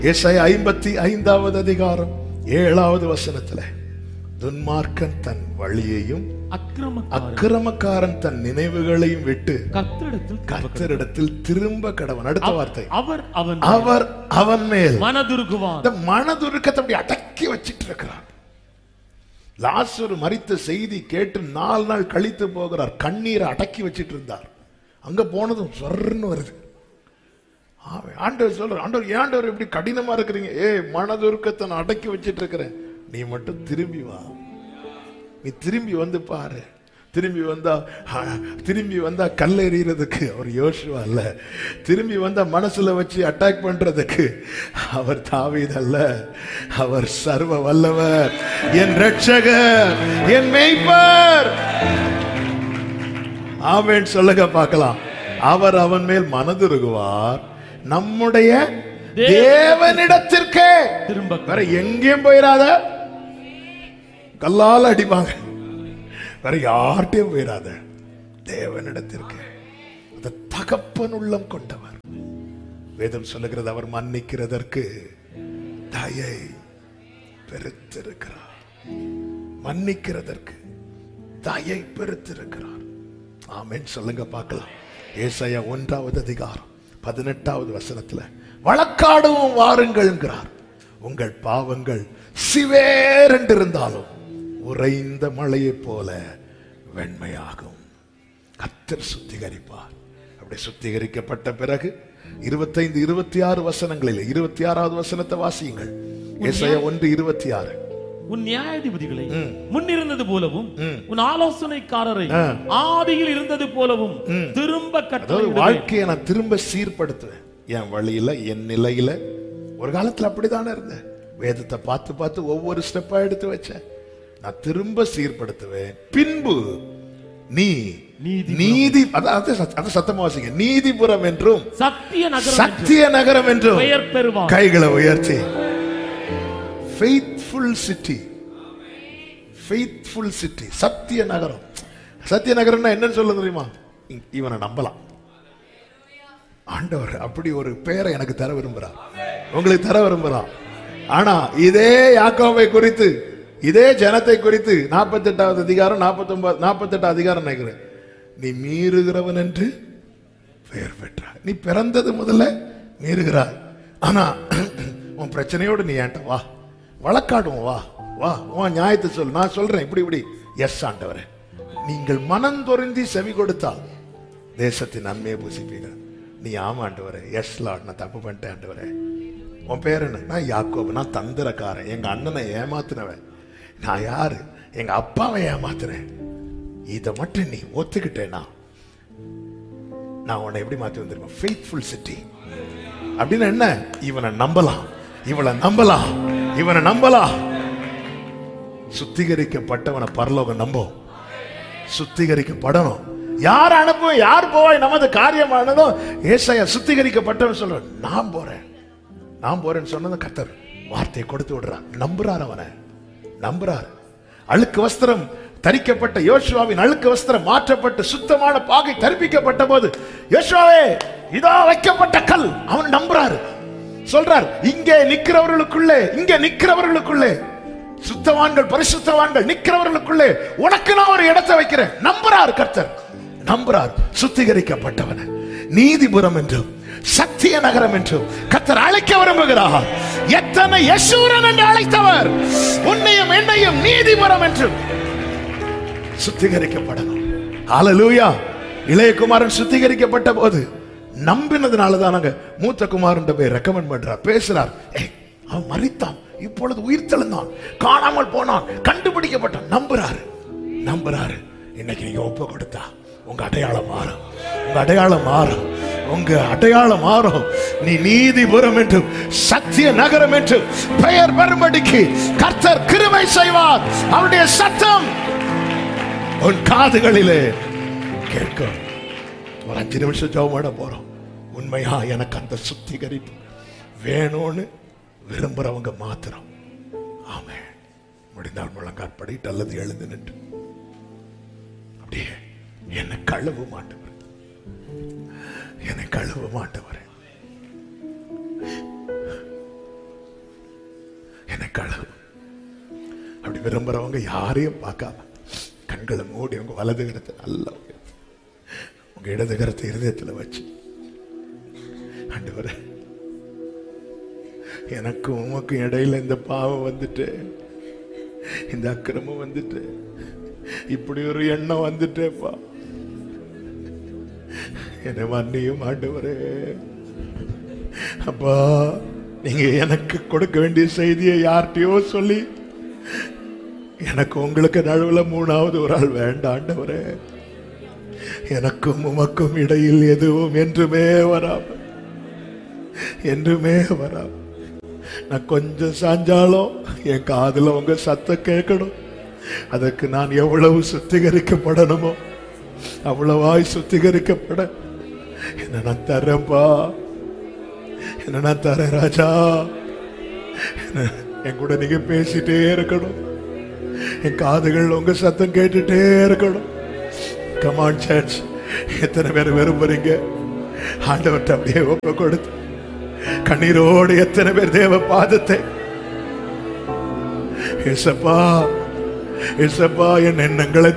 ஏசாயா ஐம்பத்தி ஐந்தாவது அதிகாரம் ஏழாவது வசனத்துல துன்மார்க்கன் தன் வழியையும் அக்கிரமக்காரன் அக்கிரமக்காரன் தன் நினைவுகளையும் விட்டு கர்த்தரிடத்தில் கர்த்தரிடத்தில் திரும்ப கடவன் அடுத்த வார்த்தை அவர் அவன் அவர் அவன் மேல் மனதுருகுவான் இந்த மனதுருக்கத்தை அப்படி அடக்கி வச்சிட்டு இருக்கிறார் லாசரு மரித்த செய்தி கேட்டு நாலு நாள் கழித்து போகிறார் கண்ணீரை அடக்கி வச்சிட்டு இருந்தார் அங்க போனதும் சொர்ன்னு வருது ஆமென். ஆண்டவர் சொல்ற ஆண்டவர் ஏன் ஆண்டவர் இப்படி கடினமா இருக்கிறீங்க ஏய் மனதுருக்கத்தை நான் அடக்கி வச்சிட்டு இருக்கிறேன் நீ மட்டும் திரும்பி வா நீ திரும்பி வந்து பாரு திரும்பி வந்தா ஆ, திரும்பி வந்தா கல் எறியறதுக்கு அவர் யோசுவா அல்ல திரும்பி வந்தா மனசுல வச்சு அட்டாக் பண்றதுக்கு அவர் தாவீது அல்ல அவர் சர்வ வல்லவர் என் ரட்சகர் என் மெய்ப்பர் ஆமென் சொல்லுங்க பார்க்கலாம் அவர் அவன் மேல் மனதுருகுவார் நம்முடைய தேவனிடத்திற்கே திரும்ப வேற எங்கேயும் போயிடாத கல்லால் அடிப்பாங்க வேற யார்கிட்டயும் போயிடாத தேவனிடத்திற்கு அந்த தகப்பன் உள்ளம் கொண்டவர் வேதம் சொல்லுகிறது அவர் மன்னிக்கிறதற்கு தயை பெருத்திருக்கிறார் மன்னிக்கிறதற்கு தயை பெருத்திருக்கிறார் ஆமென் சொல்லுங்க பார்க்கலாம் ஏசாயா ஒன்றாவது அதிகாரம் பதினெட்டாவது வசனத்துல வழக்காடவும் வாருங்கள்ங்கிறார் உங்கள் பாவங்கள் சிவேரென்றிருந்தாலும் உறைந்த மழையைப் போல வெண்மையாகும் கத்தர் சுத்திகரிப்பார் அப்படி சுத்திகரிக்கப்பட்ட பிறகு இருபத்தைந்து இருபத்தி ஆறு வசனங்களில் இருபத்தி ஆறாவது வசனத்தை வாசியுங்கள் ஏசாயா ஒன்று இருபத்தி ஆறு உன் நியாயாதிபதிகளை முன்னிருந்தது போலவும் உன் ஆலோசனைக்காரரை ஆ. ஆதியில் இருந்தது போலவும் திரும்ப அதாவது கட்டளை வாழ்க்கையை நான் திரும்ப சீர்படுத்துவேன் என் வழியில என் நிலையில ஒரு காலத்துல அப்படித்தானே இருந்தேன் வேதத்தை பார்த்து பார்த்து ஒவ்வொரு ஸ்டெப்பா எடுத்து வச்சேன் நான் திரும்ப சீர்படுத்துவேன் பின்பு நீ நீதி நீதி அதாவது அது சத்தமா வாசிங்க நீதிபுரம் என்றும் சத்திய நகரம் என்று சத்திய நகரம் என்றும் பெயர் பெறுவான் கைகளை உயர்த்தி ஃபெய்த்ஃபுல் சிட்டி ஃபெய்த்ஃபுல் சிட்டி சத்திய நகரம் சத்திய நகரம்னா என்னன்னு சொல்ல தெரியுமா இ- இவனை நம்பலாம் ஆண்டவர் அப்படி ஒரு பெயரை எனக்கு தர விரும்புறார் உங்களுக்கு தர விரும்புறான் ஆனா இதே யாக்கோவை குறித்து இதே ஜனத்தை குறித்து நாற்பத்தி எட்டாவது அதிகாரம் நாற்பத்தி ஒன்பது நாற்பத்தி எட்டாவது அதிகாரம் நினைக்கிறேன் நீ மீறுகிறவன் என்று பெயர் பெற்றார் நீ பிறந்தது முதல்ல மீறுகிறாய் ஆனா உன் பிரச்சனையோடு நீ ஏன்ட்ட வா வழக்காடுவோம் வா வா உன் நியாயத்தை சொல் நான் சொல்றேன் இப்படி இப்படி எஸ் ஆண்டவரே நீங்கள் மனம் தொருந்தி செவி கொடுத்தால் தேசத்தின் நன்மையை புசிப்பீர்கள் நீ ஆமா ஆண்டவரே எஸ் லார்ட் நான் தப்பு பண்ணிட்டேன் ஆண்டவரே உன் பேர் என்ன நான் யாக்கோபு நான் தந்திரக்காரன் எங்க அண்ணனை ஏமாத்தினவன் நான் யாரு எங்க அப்பாவை ஏமாத்துறேன் இதை மட்டும் நீ ஒத்துக்கிட்டேனா நான் உன்னை எப்படி மாத்தி வந்திருக்கேன் ஃபெய்த்ஃபுல் சிட்டி அப்படின்னு என்ன இவனை நம்பலாம் இவளை நம்பலாம் இவனை நம்பலாம் சுத்திகரிக்கப்பட்டவனை பரலோகம் நம்பும் சுத்திகரிக்கப்படணும் யார் அனுப்பும் யார் போவாய் நமது காரியமானதும் ஏசாயா சுத்திகரிக்கப்பட்டவன் சொல்ற நான் போறேன் நான் போறேன்னு சொன்னது கர்த்தர் வார்த்தையை கொடுத்து விடுறார் நம்புறார் அவனை நம்புறார் அழுக்கு வஸ்திரம் தரிக்கப்பட்ட யோசுவாவின் அழுக்கு வஸ்திரம் மாற்றப்பட்டு சுத்தமான பாகை தரிப்பிக்கப்பட்ட போது யோசுவாவே இதோ வைக்கப்பட்ட கல் அவன் நம்புறாரு சொல்றார் இங்கே நிக்கிறவர்களுக்குள்ளே இங்கே நிக்கிறவர்களுக்குள்ளே சுத்தவான்கள் பரிசுத்தவான்கள் நிக்கிறவர்களுக்குள்ளே உனக்கு நான் ஒரு இடத்தை வைக்கிறேன் நம்புறார் கர்த்தர் நம்புறார் சுத்திகரிக்கப்பட்டவன நீதிபுரம் என்றும் சத்திய நகரம் என்றும் கர்த்தர் அழைக்க விரும்புகிறார் எத்தனை யசூரன் என்று அழைத்தவர் உன்னையும் என்னையும் நீதிபுரம் என்றும் சுத்திகரிக்கப்படணும் ஹalleluya இளைய குமாரன் சுத்திகரிக்கப்பட்ட போது நம்பினதுனால தான் நாங்க மூத்த குமாரன் போய் ரெக்கமெண்ட் பண்றார் பேசுறார் ஏய் அவன் மரித்தான் இப்பொழுது உயிர் தெழுந்தான் காணாமல் போனான் கண்டுபிடிக்கப்பட்டான் நம்புறாரு நம்புறாரு இன்னைக்கு நீங்க ஒப்பு கொடுத்தா உங்க அடையாளம் மாறும் உங்க அடையாளம் மாறும் உங்க அடையாளம் மாறும் நீ நீதிபுரம் என்றும் சத்திய நகரம் என்றும் பெயர் பெறும்படிக்கு கர்த்தர் கிருபை செய்வார் அவருடைய சத்தம் உன் காதுகளிலே கேட்கும் ஒரு அஞ்சு நிமிஷம் ஜெபம் பண்ண போறோம் உண்மையா எனக்கு அந்த சுத்திகரிப்பு வேணும்னு விரும்புறவங்க மாத்திரம் ஆமே முடிந்தால் முழங்கால் படிட்டு அல்லது எழுந்து நின்று அப்படியே என்னை கழுவ மாட்டவர் என்னை கழுவ மாட்டவர் கழுவு அப்படி விரும்புறவங்க யாரையும் பார்க்காம கண்களை மூடி உங்க வலது கரத்தை நல்லா உயர்த்தி, உங்க இடது கரத்தை இருதயத்துல வச்சு ஆண்டவரே எனக்கும் உமக்கும் இடையில இந்த பாவம் வந்துட்டு இந்த அக்கிரமம் வந்துட்டு இப்படி ஒரு எண்ணம் வந்துட்டேப்பா என்னை மன்னியும் ஆண்டவரே அப்பா நீங்க எனக்கு கொடுக்க வேண்டிய செய்தியை யார்கிட்டயோ சொல்லி எனக்கு உங்களுக்கு நடுவுல மூணாவது ஒரு ஆள் வேண்டாம் ஆண்டவரே எனக்கும் உமக்கும் இடையில் எதுவும் என்றுமே வராம என்றுமே வராம நான் கொஞ்சம் சாஞ்சாலும் என் காதுல உங்க சத்தம் கேட்கணும் அதற்கு நான் எவ்வளவு சுத்திகரிக்கப்படணுமோ அவ்வளவாய் சுத்திகரிக்கப்பட என்ன நான் தரேன்ப்பா என்ன நான் தரேன் ராஜா என்ன- என் கூட நீங்க பேசிட்டே இருக்கணும் என் காதுகள் உங்க சத்தம் கேட்டுட்டே இருக்கணும் கமான் சர்ச் எத்தனை பேர் விரும்புறீங்க ஆண்டவர்கிட்ட அப்படியே ஒப்பு கொடுத்து கண்ணீரோடு எத்தனை பேர் தேவ பாதத்தை இசப்பா இசப்பா என் எண்ணங்களை